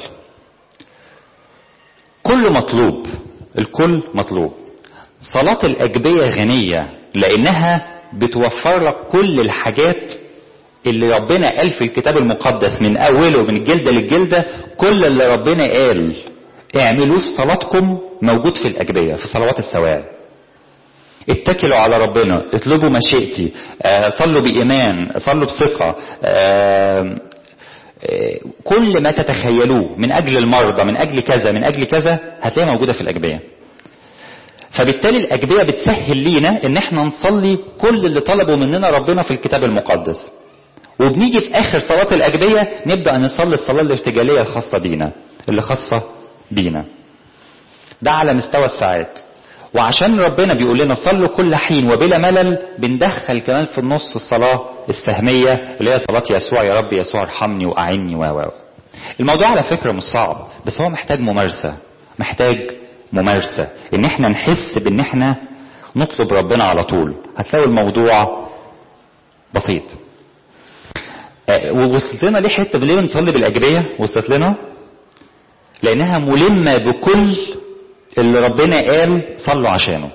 كل مطلوب الكل مطلوب صلاة الاجبية غنية لانها بتوفر لك كل الحاجات اللي ربنا قال في الكتاب المقدس من اوله من الجلدة للجلدة كل اللي ربنا قال اعملوه في صلاتكم موجود في الاجبية في صلوات السواعي اتكلوا على ربنا اطلبوا مشيئتي آه، صلوا بإيمان صلوا بثقة آه، آه، كل كل ما تتخيلوه من اجل المرضى من اجل كذا من اجل كذا هتلاقيها موجوده في الاجبيه فبالتالي الاجبيه بتسهل لينا ان احنا نصلي كل اللي طلبه مننا ربنا في الكتاب المقدس وبنيجي في اخر صلاه الاجبيه نبدا نصلي الصلاه الارتجاليه الخاصه بينا اللي خاصه بينا ده على مستوى الساعات وعشان ربنا بيقول لنا صلوا كل حين وبلا ملل بندخل كمان في النص الصلاة السهمية اللي هي صلاة يسوع يا رب يسوع ارحمني وأعني و و الموضوع على فكرة مش صعب بس هو محتاج ممارسة محتاج ممارسة ان احنا نحس بان احنا نطلب ربنا على طول هتلاقوا الموضوع بسيط آه، ووصلت لنا ليه حته ليه بنصلي بالاجبيه وصلت لنا لانها ملمه بكل اللي ربنا قال صلوا عشانه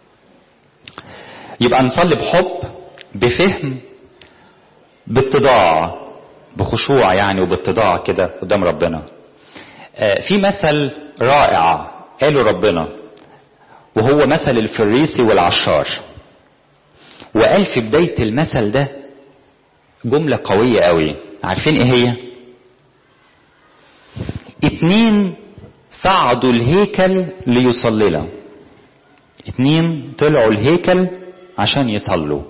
يبقى نصلي بحب بفهم باتضاع بخشوع يعني وباتضاع كده قدام ربنا آه، في مثل رائع قاله ربنا وهو مثل الفريسي والعشار وقال في بداية المثل ده جملة قوية قوي عارفين ايه هي اتنين صعدوا الهيكل ليصلي له اتنين طلعوا الهيكل عشان يصلوا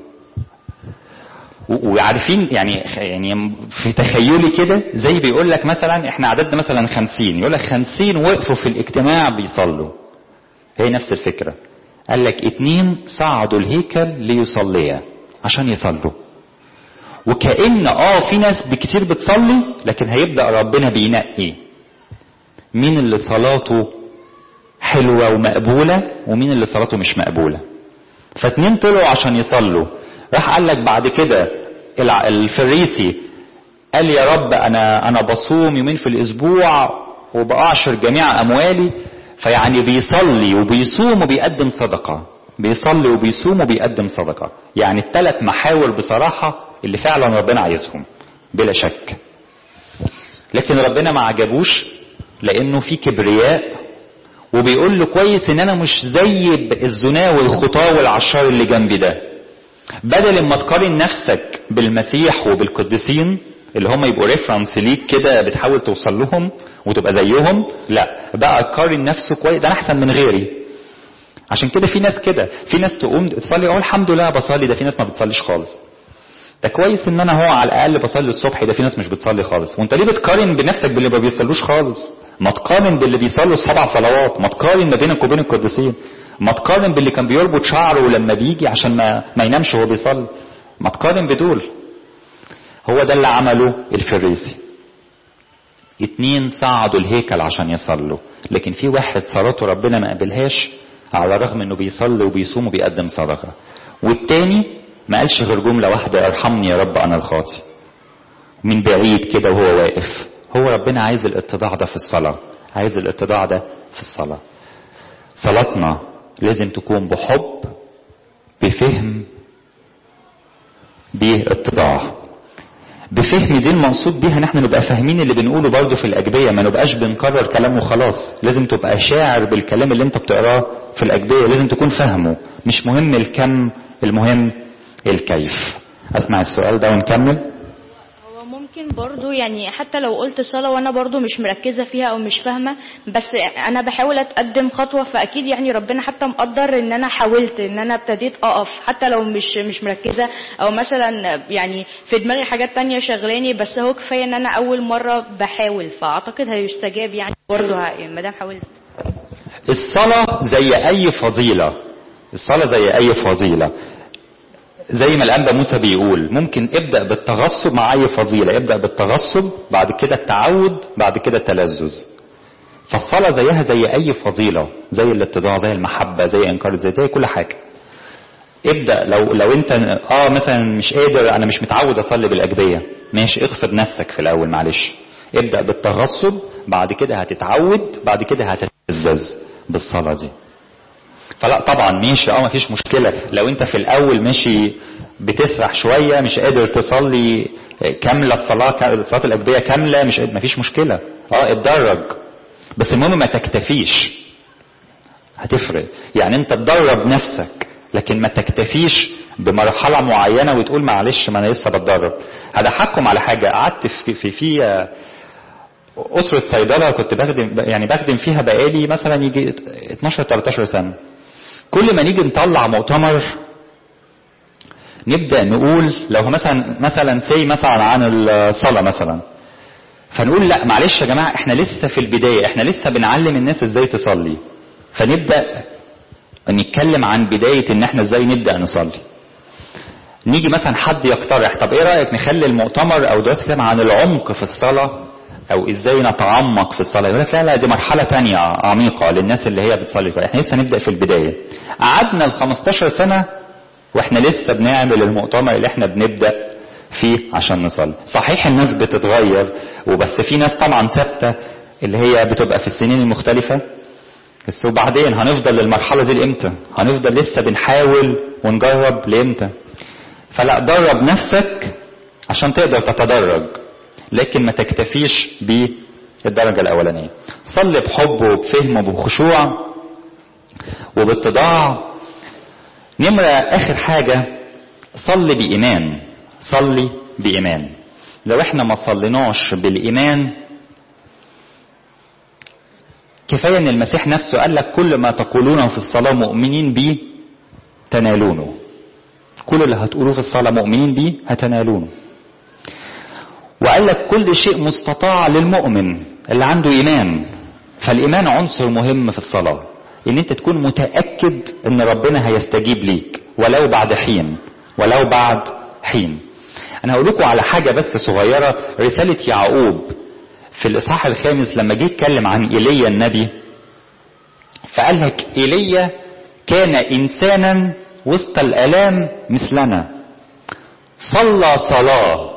و- وعارفين يعني يعني في تخيلي كده زي بيقول لك مثلا احنا عددنا مثلا خمسين يقول لك خمسين وقفوا في الاجتماع بيصلوا هي نفس الفكرة قال لك اتنين صعدوا الهيكل ليصليا عشان يصلوا وكأن اه في ناس كتير بتصلي لكن هيبدأ ربنا بينقي مين اللي صلاته حلوة ومقبولة ومين اللي صلاته مش مقبولة فاتنين طلعوا عشان يصلوا راح قال لك بعد كده الع- الفريسي قال يا رب انا انا بصوم يومين في الاسبوع وبأعشر جميع اموالي فيعني بيصلي وبيصوم وبيقدم صدقة بيصلي وبيصوم وبيقدم صدقة يعني الثلاث محاور بصراحة اللي فعلا ربنا عايزهم بلا شك لكن ربنا ما عجبوش لانه في كبرياء وبيقول له كويس ان انا مش زي الزنا والخطاه والعشار اللي جنبي ده بدل ما تقارن نفسك بالمسيح وبالقديسين اللي هم يبقوا ريفرنس ليك كده بتحاول توصل لهم وتبقى زيهم لا بقى قارن نفسه كويس ده انا احسن من غيري عشان كده في ناس كده في ناس تقوم تصلي اه الحمد لله بصلي ده في ناس ما بتصليش خالص ده كويس ان انا هو على الاقل بصلي الصبح ده في ناس مش بتصلي خالص وانت ليه بتقارن بنفسك باللي ما بيصلوش خالص ما تقارن باللي بيصلوا السبع صلوات ما تقارن ما بينك وبين القديسين ما تقارن باللي كان بيربط شعره لما بيجي عشان ما, ما ينامش وهو بيصلي ما تقارن بدول هو ده اللي عمله الفريسي اتنين صعدوا الهيكل عشان يصلوا لكن في واحد صلاته ربنا ما قبلهاش على الرغم انه بيصلي وبيصوم وبيقدم صدقه والتاني ما قالش غير جمله واحده ارحمني يا رب انا الخاطي من بعيد كده وهو واقف هو ربنا عايز الاتضاع ده في الصلاه عايز الاتضاع ده في الصلاه صلاتنا لازم تكون بحب بفهم باتضاع بفهم دي المقصود بيها ان احنا نبقى فاهمين اللي بنقوله برضه في الاجبيه ما نبقاش بنكرر كلام وخلاص لازم تبقى شاعر بالكلام اللي انت بتقراه في الاجبيه لازم تكون فاهمه مش مهم الكم المهم الكيف اسمع السؤال ده ونكمل هو ممكن برضو يعني حتى لو قلت صلاة وانا برضو مش مركزة فيها او مش فاهمة بس انا بحاول اتقدم خطوة فاكيد يعني ربنا حتى مقدر ان انا حاولت ان انا ابتديت اقف حتى لو مش مش مركزة او مثلا يعني في دماغي حاجات تانية شغلاني بس هو كفاية ان انا اول مرة بحاول فاعتقد هيستجاب يعني برضو ما دام حاولت الصلاة زي أي فضيلة الصلاة زي أي فضيلة زي ما الأنبا موسى بيقول ممكن ابدأ بالتغصب مع أي فضيلة ابدأ بالتغصب بعد كده التعود بعد كده التلذذ فالصلاة زيها زي أي فضيلة زي الاتضاع زي المحبة زي إنكار الذات زي كل حاجة ابدأ لو لو أنت اه مثلا مش قادر أنا مش متعود أصلي بالأجبية ماشي اغصب نفسك في الأول معلش ابدأ بالتغصب بعد كده هتتعود بعد كده هتتلذذ بالصلاة دي فلا طبعا ماشي اه مفيش مشكلة لو انت في الاول ماشي بتسرح شوية مش قادر تصلي كاملة الصلاة صلاة الاجبية كاملة مش قادر مفيش مشكلة اه اتدرج بس المهم ما تكتفيش هتفرق يعني انت تدرب نفسك لكن ما تكتفيش بمرحلة معينة وتقول معلش ما انا لسه بتدرب هضحككم على حاجة قعدت في في, في أسرة صيدلة كنت بخدم يعني بخدم فيها بقالي مثلا يجي 12 13 سنة كل ما نيجي نطلع مؤتمر نبدأ نقول لو مثلا مثلا سي مثلا عن الصلاة مثلا فنقول لا معلش يا جماعة احنا لسه في البداية احنا لسه بنعلم الناس ازاي تصلي فنبدأ نتكلم عن بداية ان احنا ازاي نبدأ نصلي نيجي مثلا حد يقترح طب ايه رأيك نخلي المؤتمر او دراسة كلام عن العمق في الصلاة او ازاي نتعمق في الصلاة يقول لك لا لا دي مرحلة تانية عميقة للناس اللي هي بتصلي احنا لسه نبدأ في البداية قعدنا ال 15 سنة واحنا لسه بنعمل المؤتمر اللي احنا بنبدأ فيه عشان نصلي صحيح الناس بتتغير وبس في ناس طبعا ثابتة اللي هي بتبقى في السنين المختلفة بس وبعدين هنفضل للمرحلة دي لامتى هنفضل لسه بنحاول ونجرب لامتى فلا درب نفسك عشان تقدر تتدرج لكن ما تكتفيش بالدرجة الأولانية صلي بحب وبفهم وبخشوع وباتضاع نمرة آخر حاجة صلي بإيمان صلي بإيمان لو احنا ما صليناش بالإيمان كفاية ان المسيح نفسه قال لك كل ما تقولونه في الصلاة مؤمنين بيه تنالونه كل اللي هتقولوه في الصلاة مؤمنين بيه هتنالونه وقال لك كل شيء مستطاع للمؤمن اللي عنده إيمان فالإيمان عنصر مهم في الصلاة ان انت تكون متأكد ان ربنا هيستجيب ليك ولو بعد حين ولو بعد حين انا هقول لكم على حاجة بس صغيرة رسالة يعقوب في الاصحاح الخامس لما جه يتكلم عن ايليا النبي فقال لك ايليا كان انسانا وسط الالام مثلنا صلى صلاه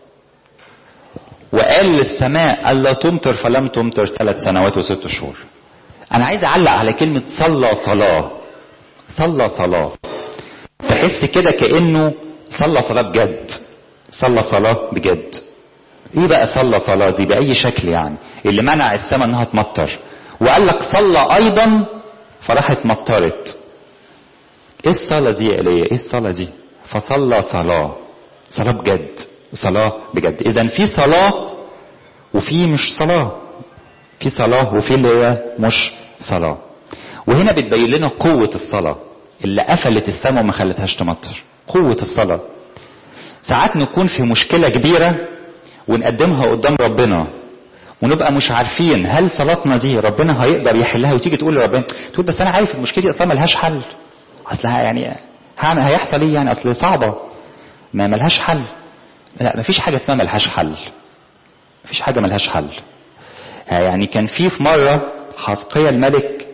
وقال للسماء الا تمطر فلم تمطر ثلاث سنوات وست شهور انا عايز اعلق على كلمه صلى صلاه صلى صلاه تحس كده كانه صلى صلاه بجد صلى صلاه بجد ايه بقى صلى صلاة دي بأي شكل يعني اللي منع السماء انها تمطر وقال لك صلى ايضا فراحت مطرت ايه الصلاة دي يا ايليا ايه الصلاة دي فصلى صلاة صلاة بجد صلاة بجد اذا في صلاة وفي مش صلاة في صلاة وفي اللي هي مش صلاة وهنا بتبين لنا قوة الصلاة اللي قفلت السماء وما خلتهاش تمطر قوة الصلاة ساعات نكون في مشكلة كبيرة ونقدمها قدام ربنا ونبقى مش عارفين هل صلاتنا دي ربنا هيقدر يحلها وتيجي تقول لربنا تقول بس انا عارف المشكله دي اصلا ملهاش حل اصلها يعني هعمل هيحصل ايه يعني اصل صعبه ما ملهاش حل لا مفيش حاجه اسمها ملهاش حل مفيش حاجه ملهاش حل يعني كان في في مره حزقيا الملك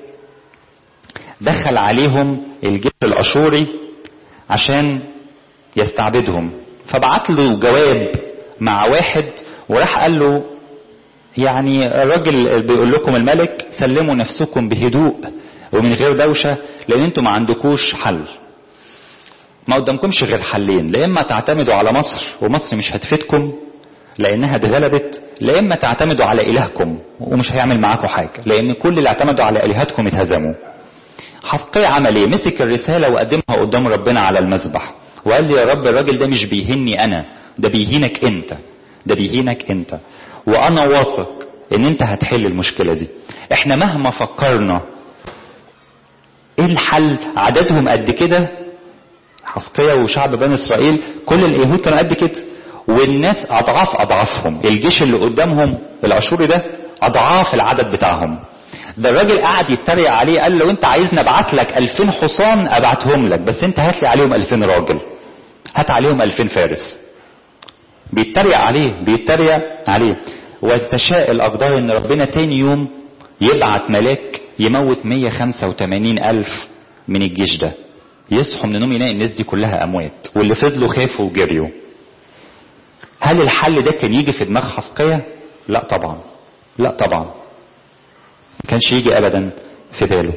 دخل عليهم الجيش الاشوري عشان يستعبدهم فبعت له جواب مع واحد وراح قال له يعني الراجل بيقول لكم الملك سلموا نفسكم بهدوء ومن غير دوشة لان انتوا ما عندكوش حل ما قدامكمش غير حلين لا اما تعتمدوا على مصر ومصر مش هتفيدكم لانها اتغلبت لا اما تعتمدوا على الهكم ومش هيعمل معاكم حاجة لان كل اللي اعتمدوا على الهتكم اتهزموا حسقي عمل ايه مسك الرسالة وقدمها قدام ربنا على المذبح وقال لي يا رب الراجل ده مش بيهني انا ده بيهينك انت ده بيهينك انت وانا واثق ان انت هتحل المشكله دي احنا مهما فكرنا ايه الحل عددهم قد كده حسقية وشعب بني اسرائيل كل اليهود كانوا قد كده والناس اضعاف اضعافهم الجيش اللي قدامهم الاشوري ده اضعاف العدد بتاعهم ده الراجل قعد يتريق عليه قال له انت عايزني ابعت لك 2000 حصان ابعتهم لك بس انت هات لي عليهم 2000 راجل هات عليهم 2000 فارس بيتريق عليه بيتريق عليه وتشاء الأقدار إن ربنا تاني يوم يبعت ملاك يموت 185 ألف من الجيش ده يصحوا من النوم يلاقي الناس دي كلها أموات واللي فضلوا خافوا وجريوا هل الحل ده كان يجي في دماغ حسقية؟ لا طبعا لا طبعا ما كانش يجي أبدا في باله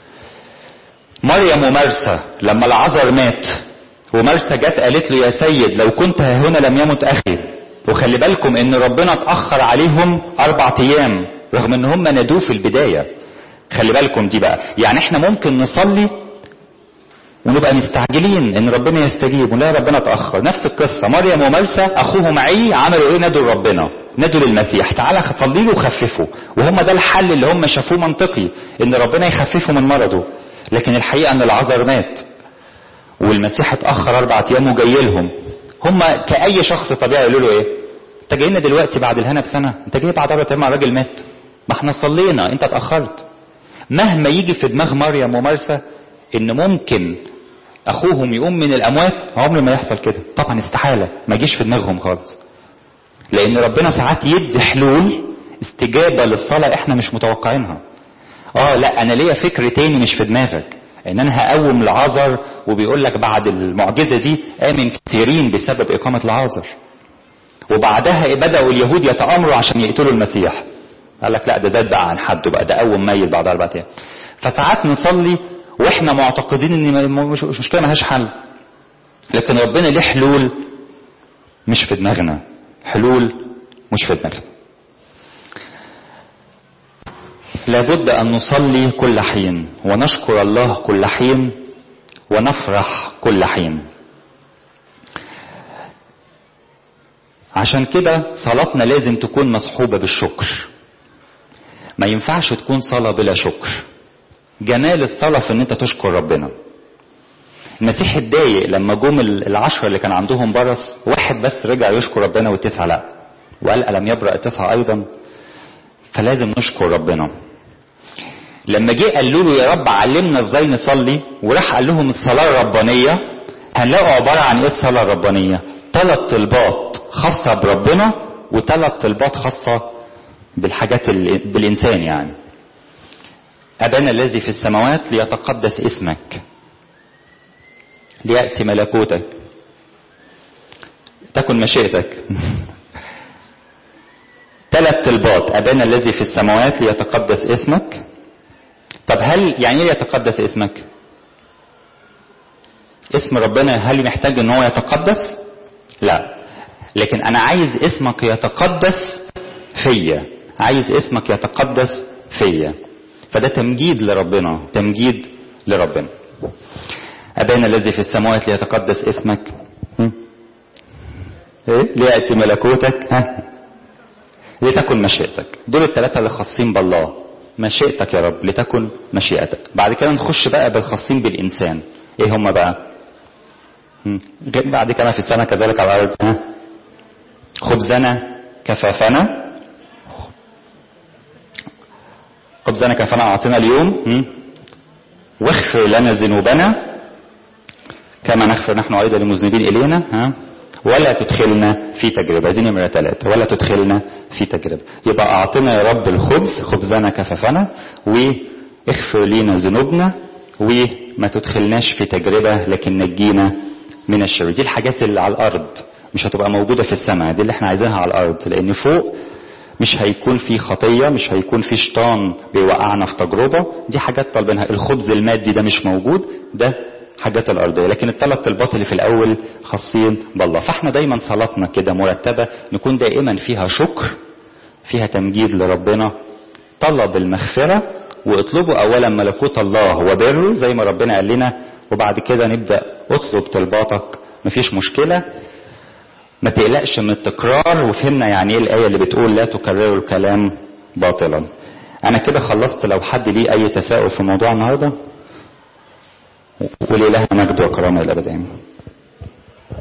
مريم ومرسى لما العذر مات ومرسى جت قالت له يا سيد لو كنت هنا لم يمت اخي وخلي بالكم ان ربنا اتاخر عليهم اربع ايام رغم ان هم نادوه في البدايه خلي بالكم دي بقى يعني احنا ممكن نصلي ونبقى مستعجلين ان ربنا يستجيب ونلاقي ربنا اتاخر نفس القصه مريم ومرسى اخوه معي عملوا ايه نادوا لربنا نادوا للمسيح تعالى صلي له وخففه وهم ده الحل اللي هم شافوه منطقي ان ربنا يخففه من مرضه لكن الحقيقه ان العذر مات والمسيح اتاخر اربع ايام وجاي لهم هم كاي شخص طبيعي يقولوا له ايه انت جاي لنا دلوقتي بعد الهنا بسنه انت جاي بعد اربع ايام مع راجل مات ما احنا صلينا انت اتاخرت مهما يجي في دماغ مريم ومرسى ان ممكن اخوهم يقوم من الاموات عمر ما يحصل كده طبعا استحاله ما يجيش في دماغهم خالص لان ربنا ساعات يدي حلول استجابه للصلاه احنا مش متوقعينها اه لا انا ليا فكر تاني مش في دماغك ان انا هقوم العذر وبيقول لك بعد المعجزه دي امن كثيرين بسبب اقامه العذر وبعدها بداوا اليهود يتامروا عشان يقتلوا المسيح قال لك لا ده زاد بقى عن حده بقى ده قوم ميت بعد اربع ايام فساعات نصلي واحنا معتقدين ان مش مشكله ملهاش حل لكن ربنا ليه حلول مش في دماغنا حلول مش في دماغنا لابد ان نصلي كل حين ونشكر الله كل حين ونفرح كل حين عشان كده صلاتنا لازم تكون مصحوبة بالشكر ما ينفعش تكون صلاة بلا شكر جمال الصلاة في ان انت تشكر ربنا المسيح اتضايق لما جم العشرة اللي كان عندهم برص واحد بس رجع يشكر ربنا والتسعة لا وقال ألم يبرأ التسعة أيضا فلازم نشكر ربنا لما جه قالوا له يا رب علمنا ازاي نصلي وراح قال لهم الصلاة الربانية هنلاقوا عبارة عن ايه الصلاة الربانية ثلاث طلبات خاصة بربنا وثلاث طلبات خاصة بالحاجات ال- بالإنسان يعني أبانا الذي في السماوات ليتقدس اسمك ليأتي ملكوتك تكن مشيئتك ثلاث طلبات أبانا الذي في السماوات ليتقدس اسمك طب هل يعني ايه يتقدس اسمك اسم ربنا هل محتاج ان هو يتقدس لا لكن انا عايز اسمك يتقدس فيا عايز اسمك يتقدس فيا فده تمجيد لربنا تمجيد لربنا أبانا الذي في السماوات ليتقدس اسمك هم؟ إيه؟ ليأتي ملكوتك ها لتكن مشيئتك دول الثلاثة اللي خاصين بالله مشيئتك يا رب لتكن مشيئتك بعد كده نخش بقى بالخاصين بالإنسان ايه هم بقى هم؟ غير بعد كده في السماء كذلك على الأرض ها خبزنا كفافنا خبزنا كفافنا أعطينا اليوم هم؟ واغفر لنا ذنوبنا كما نغفر نحن أيضا للمذنبين إلينا ها ولا تدخلنا في تجربة دي نمرة ثلاثة ولا تدخلنا في تجربة يبقى أعطنا يا رب الخبز خبزنا كففنا واغفر لنا ذنوبنا وما تدخلناش في تجربة لكن نجينا من الشر دي الحاجات اللي على الأرض مش هتبقى موجودة في السماء دي اللي احنا عايزينها على الأرض لأن فوق مش هيكون في خطية مش هيكون في شيطان بيوقعنا في تجربة دي حاجات طالبينها الخبز المادي ده مش موجود ده حاجات الأرضية لكن الثلاث طلبات اللي في الأول خاصين بالله فاحنا دايما صلاتنا كده مرتبة نكون دائما فيها شكر فيها تمجيد لربنا طلب المغفرة واطلبوا أولا ملكوت الله وبره زي ما ربنا قال لنا وبعد كده نبدأ اطلب طلباتك مفيش مشكلة ما تقلقش من التكرار وفهمنا يعني ايه الآية اللي بتقول لا تكرروا الكلام باطلا أنا كده خلصت لو حد ليه أي تساؤل في موضوع النهارده ولله مجد وكرامة إلى الأبد آمين